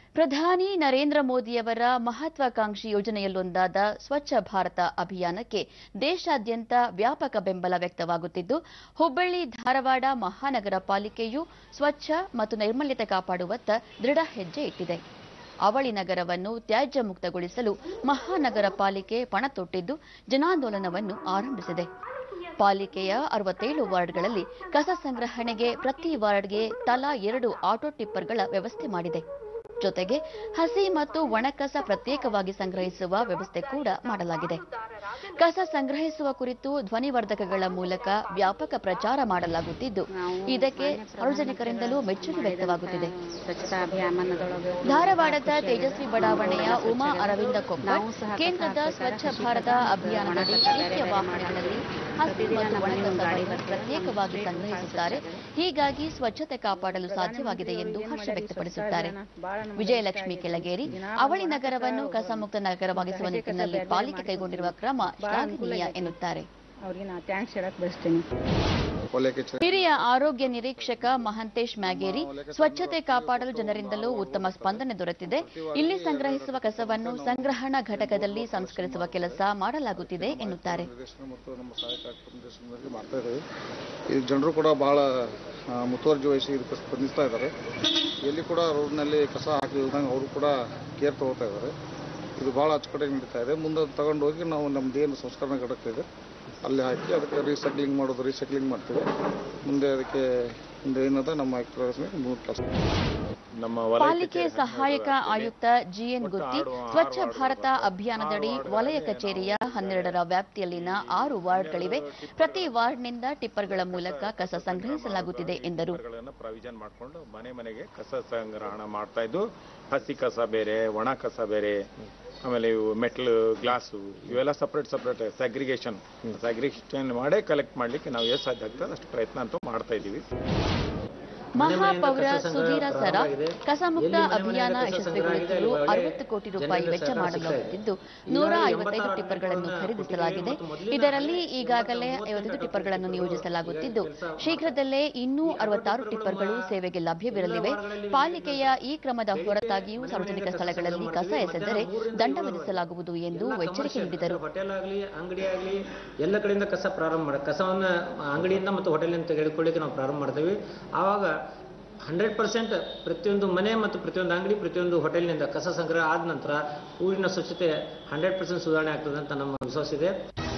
ಪ್ರಧಾನಿ ನರೇಂದ್ರ ಮೋದಿಯವರ ಮಹತ್ವಾಕಾಂಕ್ಷಿ ಯೋಜನೆಯಲ್ಲೊಂದಾದ ಸ್ವಚ್ಛ ಭಾರತ ಅಭಿಯಾನಕ್ಕೆ ದೇಶಾದ್ಯಂತ ವ್ಯಾಪಕ ಬೆಂಬಲ ವ್ಯಕ್ತವಾಗುತ್ತಿದ್ದು ಹುಬ್ಬಳ್ಳಿ ಧಾರವಾಡ ಮಹಾನಗರ ಪಾಲಿಕೆಯು ಸ್ವಚ್ಛ ಮತ್ತು ನೈರ್ಮಲ್ಯತೆ ಕಾಪಾಡುವತ್ತ ದೃಢ ಹೆಜ್ಜೆ ಇಟ್ಟಿದೆ ಅವಳಿ ನಗರವನ್ನು ತ್ಯಾಜ್ಯ ಮುಕ್ತಗೊಳಿಸಲು ಮಹಾನಗರ ಪಾಲಿಕೆ ಪಣ ತೊಟ್ಟಿದ್ದು ಜನಾಂದೋಲನವನ್ನು ಆರಂಭಿಸಿದೆ ಪಾಲಿಕೆಯ ಅರವತ್ತೇಳು ವಾರ್ಡ್ಗಳಲ್ಲಿ ಕಸ ಸಂಗ್ರಹಣೆಗೆ ಪ್ರತಿ ವಾರ್ಡ್ಗೆ ತಲಾ ಎರಡು ಆಟೋ ಟಿಪ್ಪರ್ಗಳ ವ್ಯವಸ್ಥೆ ಮಾಡಿದೆ ಜೊತೆಗೆ ಹಸಿ ಮತ್ತು ಒಣಕಸ ಪ್ರತ್ಯೇಕವಾಗಿ ಸಂಗ್ರಹಿಸುವ ವ್ಯವಸ್ಥೆ ಕೂಡ ಮಾಡಲಾಗಿದೆ ಕಸ ಸಂಗ್ರಹಿಸುವ ಕುರಿತು ಧ್ವನಿವರ್ಧಕಗಳ ಮೂಲಕ ವ್ಯಾಪಕ ಪ್ರಚಾರ ಮಾಡಲಾಗುತ್ತಿದ್ದು ಇದಕ್ಕೆ ಸಾರ್ವಜನಿಕರಿಂದಲೂ ಮೆಚ್ಚುಗೆ ವ್ಯಕ್ತವಾಗುತ್ತಿದೆ ಸ್ವಚ್ಛತಾ ಅಭಿಯಾನದೊಳಗೆ ಧಾರವಾಡದ ತೇಜಸ್ವಿ ಬಡಾವಣೆಯ ಉಮಾ ಅರವಿಂದ ಕೊಪ್ಪಳ್ ಕೇಂದ್ರದ ಸ್ವಚ್ಛ ಭಾರತ ಅಭಿಯಾನದಡಿ ನಿತ್ಯ ವಾಹನಗಳಲ್ಲಿ ಹಸಿ ಮತ್ತು ಒಣಕಸವನ್ನು ಪ್ರತ್ಯೇಕವಾಗಿ ಸಂಗ್ರಹಿಸುತ್ತಾರೆ ಹೀಗಾಗಿ ಸ್ವಚ್ಛತೆ ಕಾಪಾಡಲು ಸಾಧ್ಯವಾಗಿದೆ ಎಂದು ಹರ್ಷ ವ್ಯಕ್ತಪಡಿಸುತ್ತಾರೆ ವಿಜಯಲಕ್ಷ್ಮಿ ಕೆಳಗೇರಿ ಅವಳಿ ನಗರವನ್ನು ಕಸಮುಕ್ತ ನಗರವಾಗಿಸುವ ನಿಟ್ಟಿನಲ್ಲಿ ಪಾಲಿಕೆ ಕೈಗೊಂಡಿರುವ ಕ್ರಮ ಶ್ಲಾಘನೀಯ ಎನ್ನುತ್ತಾರೆ ಅವ್ರಿಗೆ ನಾ ಥ್ಯಾಂಕ್ಸ್ ಹೇಳಕ್ ಬಯಸ್ತೀನಿ ವಲಯಕ್ಕೆ ಚೆ- ಹಿರಿಯ ಆರೋಗ್ಯ ನಿರೀಕ್ಷಕ ಮಹಂತೇಶ್ ಮ್ಯಾಗೇರಿ ಸ್ವಚ್ಛತೆ ಕಾಪಾಡಲು ಜನರಿಂದಲೂ ಉತ್ತಮ ಸ್ಪಂದನೆ ದೊರೆತಿದೆ ಇಲ್ಲಿ ಸಂಗ್ರಹಿಸುವ ಕಸವನ್ನು ಸಂಗ್ರಹಣಾ ಘಟಕದಲ್ಲಿ ಸಂಸ್ಕರಿಸುವ ಕೆಲಸ ಮಾಡಲಾಗುತ್ತಿದೆ ಎನ್ನುತ್ತಾರೆ ನಿರ್ದೇಶನ ಮತ್ತು ನಮ್ಮ ಸಹಾಯಕ ಆಯುಕ್ತರ ನಿರ್ದೇಶನದಲ್ಲಿ ಮಾಡ್ತಾ ಇದ್ದೀವಿ ಈ ಜನರು ಕೂಡ ಬಹಳ ಆ, ಮುತುವರ್ಜಿ ವಹಿಸಿ ಇದಕ್ಕೆ ಸ್ಪಂದಿಸ್ತಾ ಇದ್ದಾರೆ ಎಲ್ಲಿ ಕೂಡ ರೋಡ್ನಲ್ಲಿ ಕಸ ಹಾಕಿ ಇಲ್ದಂಗೆ ಅವರು ಕೂಡ ಕೇರ್ ತಗೋತಾ ಇದ್ದಾರೆ ಇದು ಭಾಳ ಅಚ್ಚುಕಟ್ಟಾಗಿ ನಡೀತಾ ಇದೆ ಮುಂದೆ ಅದ್ ತಗೊಂಡು ಹೋಗಿ ನಾವು ನಮ್ದೇನು ಸಂಸ್ಕರಣಾ ಘಟಕ ಇದೆ ಅಲ್ಲಿ ಹಾಕಿ ಅದಕ್ಕೆ ರೀಸೈಕ್ಲಿಂಗ್ ಮಾಡೋದು ರೀಸೈಕ್ಲಿಂಗ್ ಮಾಡ್ತೀವಿ ಮುಂದೆ ಅದಕ್ಕೆ ಮುಂದೆ ಏನದ ನಮ್ಮ ಆಯುಕ್ತರ ಮೂರು ಕೆಲಸ ನಮ್ಮ ಪಾಲಿಕೆ ಸಹಾಯಕ ಆಯುಕ್ತ ಜಿಎನ್ ಗುತ್ತಿ ಸ್ವಚ್ಛ ಭಾರತ ಅಭಿಯಾನದಡಿ ವಲಯ ಕಚೇರಿಯ ಹನ್ನೆರಡರ ವ್ಯಾಪ್ತಿಯಲ್ಲಿನ ಆರು ವಾರ್ಡ್ಗಳಿವೆ ಪ್ರತಿ ವಾರ್ಡ್ನಿಂದ ಟಿಪ್ಪರ್ಗಳ ಮೂಲಕ ಕಸ ಸಂಗ್ರಹಿಸಲಾಗುತ್ತಿದೆ ಎಂದರು ಪ್ರಾವಿಷನ್ ಮಾಡ್ಕೊಂಡು ಮನೆ ಮನೆಗೆ ಕಸ ಸಂಗ್ರಹಣ ಮಾಡ್ತಾ ಇದ್ದು ಹಸಿ ಕಸ ಬೇರೆ ಒಣ ಕಸ ಬೇರೆ ಆಮೇಲೆ ಇವು ಮೆಟ್ಲು ಗ್ಲಾಸು ಇವೆಲ್ಲ ಸಪ್ರೇಟ್ ಸಪ್ರೇಟ್ ಸಗ್ರಿಗೇಷನ್ ಸಗ್ರಿಗೇಷನ್ ಮಾಡೇ ಕಲೆಕ್ಟ್ ಮಾಡ್ಲಿಕ್ಕೆ ನಾವು ಎಷ್ಟು ಸಾಧ್ಯ ಆಗ್ತದೆ ಅಷ್ಟು ಪ್ರಯತ್ನ ಅಂತೂ ಮಾಡ್ತಾ ಇದ್ದೀವಿ ಮಹಾಪೌರ ಸುಧೀರ ಸರ ಕಸಮುಕ್ತ ಅಭಿಯಾನ ಯಶಸ್ವಿಗೊಳಿಸಲು ಅರವತ್ತು ಕೋಟಿ ರೂಪಾಯಿ ವೆಚ್ಚ ಮಾಡಲಾಗುತ್ತಿದ್ದು ನೂರ ಐವತ್ತೈದು ಟಿಪ್ಪರ್ಗಳನ್ನು ಖರೀದಿಸಲಾಗಿದೆ ಇದರಲ್ಲಿ ಈಗಾಗಲೇ ಐವತ್ತೈದು ಟಿಪ್ಪರ್ಗಳನ್ನು ನಿಯೋಜಿಸಲಾಗುತ್ತಿದ್ದು ಶೀಘ್ರದಲ್ಲೇ ಇನ್ನೂ ಅರವತ್ತಾರು ಟಿಪ್ಪರ್ಗಳು ಸೇವೆಗೆ ಲಭ್ಯವಿರಲಿವೆ ಪಾಲಿಕೆಯ ಈ ಕ್ರಮದ ಹೊರತಾಗಿಯೂ ಸಾರ್ವಜನಿಕ ಸ್ಥಳಗಳಲ್ಲಿ ಕಸ ಎಸೆದರೆ ದಂಡ ವಿಧಿಸಲಾಗುವುದು ಎಂದು ಎಚ್ಚರಿಕೆ ನೀಡಿದರು ಹೋಟೆಲ್ ಆಗಲಿ ಅಂಗಡಿ ಆಗಲಿ ಎಲ್ಲ ಕಡೆಯಿಂದ ಕಸ ಪ್ರಾರಂಭ ಮಾಡ ಕಸವನ್ನ ಅಂಗಡಿಯಿಂದ ಮತ್ತು ಹೋಟೆಲಿಂದ ತೆಗೆದುಕೊಳ್ಳಿಕ್ಕೆ ನಾವು ಪ್ರಾರಂಭ ಮಾಡ್ತೀವಿ ಆವಾಗ ಹಂಡ್ರೆಡ್ ಪರ್ಸೆಂಟ್ ಪ್ರತಿಯೊಂದು ಮನೆ ಮತ್ತು ಪ್ರತಿಯೊಂದು ಅಂಗಡಿ ಪ್ರತಿಯೊಂದು ಹೋಟೆಲ್ನಿಂದ ಕಸ ಸಂಗ್ರಹ ಆದ ನಂತರ ಊರಿನ ಸ್ವಚ್ಛತೆ ಹಂಡ್ರೆಡ್ ಪರ್ಸೆಂಟ್ ಸುಧಾರಣೆ ಆಗ್ತದೆ ಅಂತ ನಮ್ಮ ವಿಶ್ವಾಸ ಇದೆ